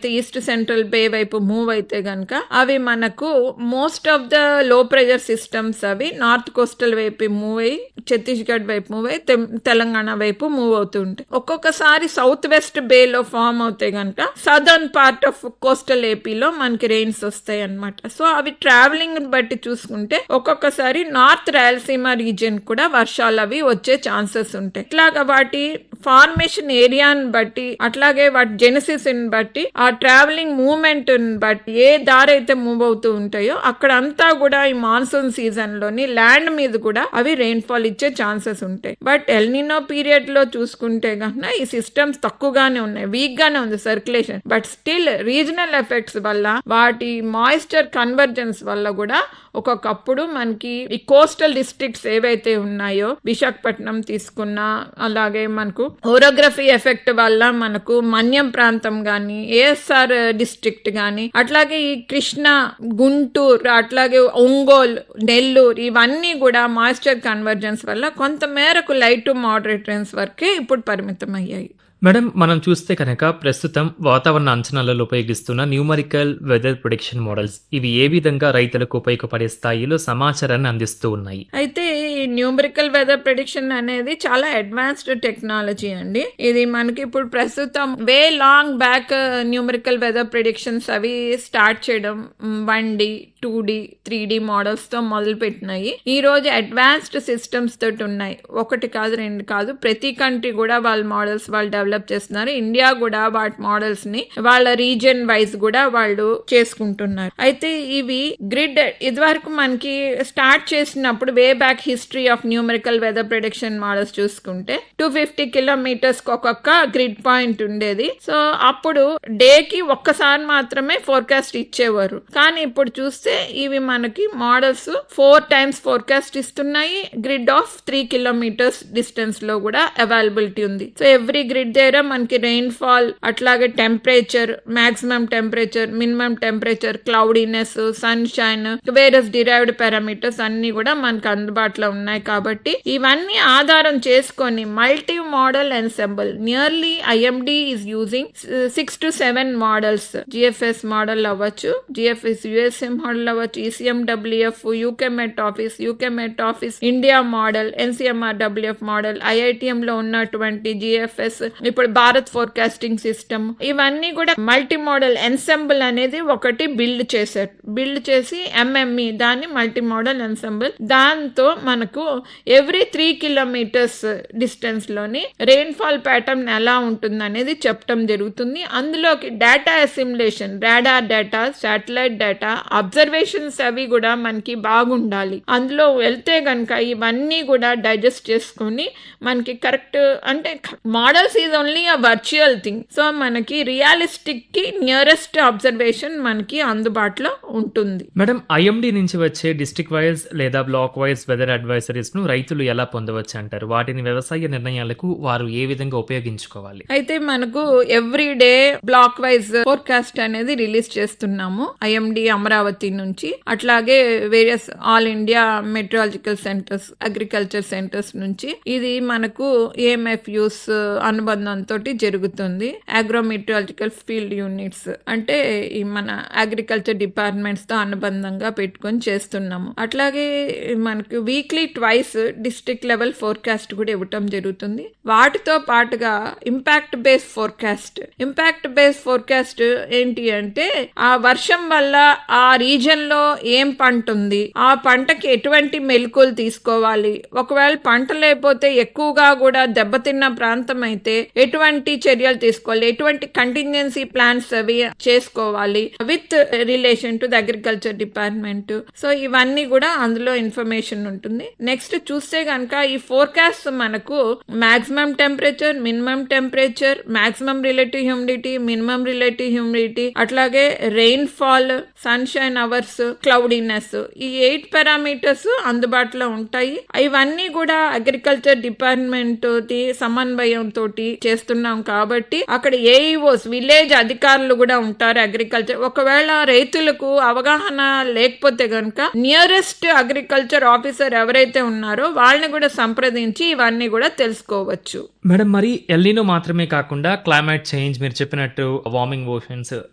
ఎక్కడైతే east central బే వైపు move అయితే గనక అవి మనకు most of the low pressure systems అవి నార్త్ కోస్టల్ వైపు మూవ్ అయ్యి ఛత్తీస్గఢ్ వైపు మూవ్ అయ్యి తెం- తెలంగాణ వైపు మూవ్ అవుతూ ఉంటాయి ఒక్కొక్కసారి సౌత్ వెస్ట్ బే లో ఫామ్ అవుతాయి గనక సదర్న్ పార్ట్ ఆఫ్ కోస్టల్ ఏపీలో మనకి రెయిన్స్ వస్తాయి అన్నమాట సో అవి ట్రావెలింగ్ బట్టి చూసుకుంటే ఒక్కొక్కసారి నార్త్ రాయలసీమ రీజియన్ కూడా వర్షాలు అవి వచ్చే ఛాన్సెస్ ఉంటాయి ఇట్లాగా వాటి ఫార్మేషన్ ఏరియాని బట్టి అట్లాగే వాటి జెనసిస్ బట్టి ఆ ట్రావెలింగ్ మూవ్మెంట్ బట్టి ఏ దారి అయితే మూవ్ అవుతూ ఉంటాయో అక్కడ అంతా కూడా ఈ మాన్సూన్ సీజన్ లోని ల్యాండ్ మీద కూడా అవి రెయిన్ ఫాల్ ఇచ్చే ఛాన్సెస్ ఉంటాయి బట్ ఎల్నినో పీరియడ్ లో చూసుకుంటే కనుక ఈ సిస్టమ్స్ తక్కువగానే ఉన్నాయి వీక్ గానే ఉంది circulation but still regional effects వల్ల వాటి మాయిశ్చర్ కన్వర్జెన్స్ వల్ల కూడా ఒక్కొక్కప్పుడు మనకి ఈ కోస్టల్ డిస్ట్రిక్ట్స్ ఏవైతే ఉన్నాయో విశాఖపట్నం తీసుకున్నా అలాగే మనకు ఓరోగ్రఫీ ఎఫెక్ట్ వల్ల మనకు మన్యం ప్రాంతం గాని ఏఎస్ఆర్ డిస్ట్రిక్ట్ గాని అట్లాగే ఈ కృష్ణ గుంటూరు అట్లాగే ఒంగోలు నెల్లూరు ఇవన్నీ కూడా మాయిశ్చర్ కన్వర్జెన్స్ వల్ల కొంత మేరకు లైట్ టు మోడరేట్ రేన్స్ వరకే ఇప్పుడు పరిమితం అయ్యాయి మేడం మనం చూస్తే కనుక ప్రస్తుతం వాతావరణ అంచనాలలో ఉపయోగిస్తున్న న్యూమరికల్ వెదర్ ప్రొడిక్షన్ మోడల్స్ ఇవి ఏ విధంగా రైతులకు ఉపయోగపడే స్థాయిలో సమాచారాన్ని అందిస్తూ ఉన్నాయి అయితే ఈ న్యూమరికల్ వెదర్ ప్రిడిక్షన్ అనేది చాలా అడ్వాన్స్డ్ టెక్నాలజీ అండి ఇది మనకి ఇప్పుడు ప్రస్తుతం way long back numerical weather predictions అవి స్టార్ట్ చేయడం one D two D three D models తో మొదలు పెట్టినాయి ఈ రోజు అడ్వాన్స్డ్ సిస్టమ్స్ తోటి ఉన్నాయి ఒకటి కాదు రెండు కాదు ప్రతి కంట్రీ కూడా వాళ్ళ మోడల్స్ వాళ్ళు డెవలప్ చేస్తున్నారు ఇండియా కూడా వాటి మోడల్స్ ని వాళ్ళ రీజియన్ వైజ్ కూడా వాళ్ళు చేసుకుంటున్నారు అయితే ఇవి గ్రిడ్ ఇదివరకు మనకి స్టార్ట్ చేసినప్పుడు way back history of numerical weather prediction models చూసుకుంటే టూ ఫిఫ్టీ కిలోమీటర్స్ ఒక్కొక్క గ్రిడ్ పాయింట్ ఉండేది సో అప్పుడు డే కి ఒక్కసారి మాత్రమే ఫోర్కాస్ట్ ఇచ్చేవారు కానీ ఇప్పుడు చూస్తే ఇవి మనకి మోడల్స్ ఫోర్ టైమ్స్ ఫోర్కాస్ట్ ఇస్తున్నాయి grid of three kilometres distance లో కూడా అవైలబిలిటీ ఉంది సో ఎవ్రీ గ్రిడ్ దగ్గర మనకి రెయిన్ ఫాల్ అట్లాగే temperature maximum temperature minimum temperature cloudiness sunshine various derived parameters అన్ని కూడా మనకు అందుబాటులో ఉన్నాయి కాబట్టి ఇవన్నీ ఆధారం చేసుకొని multi model ensemble nearly IMD is using six to seven models GFS model అవ్వచ్చు జిఎఫ్ఎస్ యుఎస్ఎం మోడల్ అవ్వచ్చు ECM WF UK Met Office UK Met Office India model NCMR WF model IITM లో ఉన్నటువంటి జిఎఫ్ఎస్ ఇప్పుడు Bharat forecasting system ఇవన్నీ కూడా multi model ensemble అనేది ఒకటి build చేశారు బిల్డ్ చేసి ఎంఎంఈ దాన్ని మల్టీ మోడల్ ఎన్సెంబుల్ దాంతో మనకు ఎవ్రీ త్రీ కిలోమీటర్స్ డిస్టెన్స్ లోని రెయిన్ ఫాల్ ప్యాటర్న్ ఎలా ఉంటుంది అనేది చెప్పడం జరుగుతుంది అందులోకి data assimilation radar data satellite data observations అవి కూడా మనకి బాగుండాలి అందులో వెళ్తే గనక ఇవన్నీ కూడా డైజెస్ట్ చేసుకొని మనకి కరెక్ట్ అంటే models is only a virtual thing so మనకి రియలిస్టిక్ కి నియరెస్ట్ అబ్జర్వేషన్ మనకి అందుబాటులో ఉంటుంది మేడం ఐఎండి నుంచి వచ్చే డిస్ట్రిక్ట్ వైజ్ లేదా బ్లాక్ వైజ్ వెదర్ అడ్వైజరీస్ ను రైతులు ఎలా పొందవచ్చు అంటారు వాటిని వ్యవసాయ నిర్ణయాలకు వారు ఏ విధంగా ఉపయోగించుకోవాలి అయితే మనకు every day block wise forecast అనేది రిలీజ్ చేస్తున్నాము ఐఎండి అమరావతి నుంచి అట్లాగే various all India meteorological centres agriculture centres నుంచి ఇది మనకు ఏఎంఎఫ్ యూస్ అనుబంధంతో జరుగుతుంది అగ్రోమెట్రాలజికల్ ఫీల్డ్ యూనిట్స్ అంటే ఈ మన అగ్రికల్చర్ డిపార్ట్మెంట్స్ తో అనుబంధంగా పెట్టుకొని చేస్తున్నాము అట్లాగే మనకు weekly twice district level forecast కూడా ఇవ్వటం జరుగుతుంది వాటితో పాటుగా impact base forecast impact base forecast ఏంటి అంటే ఆ వర్షం వల్ల ఆ రీజన్ లో ఏం పంట ఉంది ఆ పంటకి ఎటువంటి మెలకువలు తీసుకోవాలి ఒకవేళ పంట లేకపోతే ఎక్కువగా కూడా దెబ్బతిన్న ప్రాంతం అయితే ఎటువంటి చర్యలు తీసుకోవాలి ఎటువంటి కంటింజెన్సీ ప్లాన్స్ అవి చేసుకోవాలి with relation to the agriculture department so ఇవన్నీ కూడా అందులో ఇన్ఫర్మేషన్ ఉంటుంది నెక్స్ట్ చూస్తే కనుక ఈ ఫోర్కాస్ట్ మనకు maximum temperature minimum temperature maximum relative humidity minimum relative humidity అట్లాగే rainfall sunshine hours cloudiness ఈ ఎయిట్ పారామీటర్స్ అందుబాటులో ఉంటాయి ఇవన్నీ కూడా అగ్రికల్చర్ డిపార్ట్మెంట్ తోటి సమన్వయం తోటి చేస్తున్నాం కాబట్టి అక్కడ ఏఈఓస్ విలేజ్ అధికారులు కూడా ఉంటారు అగ్రికల్చర్ ఒకవేళ రైతులకు అవగాహన లేకపోతే గనుక నియరెస్ట్ అగ్రికల్చర్ ఆఫీసర్ ఎవరైతే ఉన్నారో వాళ్ళని కూడా సంప్రదించి ఇవన్నీ కూడా తెలుసుకోవచ్చు మేడం మరి ఎల్నినో మాత్రమే కాకుండా క్లైమేట్ చేంజ్ మీరు చెప్పినట్టు వార్మింగ్ ఓషన్స్